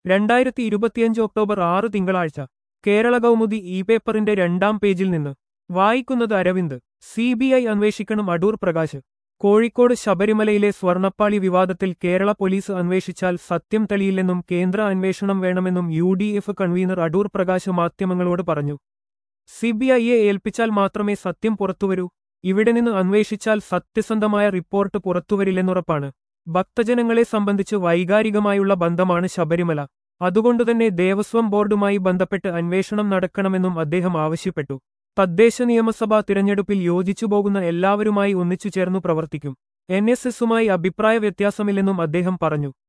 രണ്ടായിരത്തി ഇരുപത്തിയഞ്ച് ഒക്ടോബർ ആറ് തിങ്കളാഴ്ച കേരള കൗമുദി ഇ പേപ്പറിന്റെ രണ്ടാം പേജിൽ നിന്ന് വായിക്കുന്നത് അരവിന്ദ് സി ബി ഐ അന്വേഷിക്കണം അടൂർ പ്രകാശ് കോഴിക്കോട് ശബരിമലയിലെ സ്വർണ്ണപ്പാളി വിവാദത്തിൽ കേരള പോലീസ് അന്വേഷിച്ചാൽ സത്യം തെളിയില്ലെന്നും കേന്ദ്ര അന്വേഷണം വേണമെന്നും U D F convener Adoor Prakash മാധ്യമങ്ങളോട് പറഞ്ഞു സി ബി ഐയെ ഏൽപ്പിച്ചാൽ മാത്രമേ സത്യം പുറത്തുവരൂ ഇവിടെ നിന്ന് അന്വേഷിച്ചാൽ സത്യസന്ധമായ റിപ്പോർട്ട് പുറത്തുവരില്ലെന്നുറപ്പാണ് ഭക്തജനങ്ങളെ സംബന്ധിച്ച് വൈകാരികമായുള്ള ബന്ധമാണ് ശബരിമല അതുകൊണ്ടുതന്നെ ദേവസ്വം ബോർഡുമായി ബന്ധപ്പെട്ട് അന്വേഷണം നടക്കണമെന്നും അദ്ദേഹം ആവശ്യപ്പെട്ടു തദ്ദേശ നിയമസഭാ തിരഞ്ഞെടുപ്പിൽ യോജിച്ചുപോകുന്ന എല്ലാവരുമായി ഒന്നിച്ചു ചേർന്നു പ്രവർത്തിക്കും എൻ എസ് എസുമായി അഭിപ്രായ വ്യത്യാസമില്ലെന്നും അദ്ദേഹം പറഞ്ഞു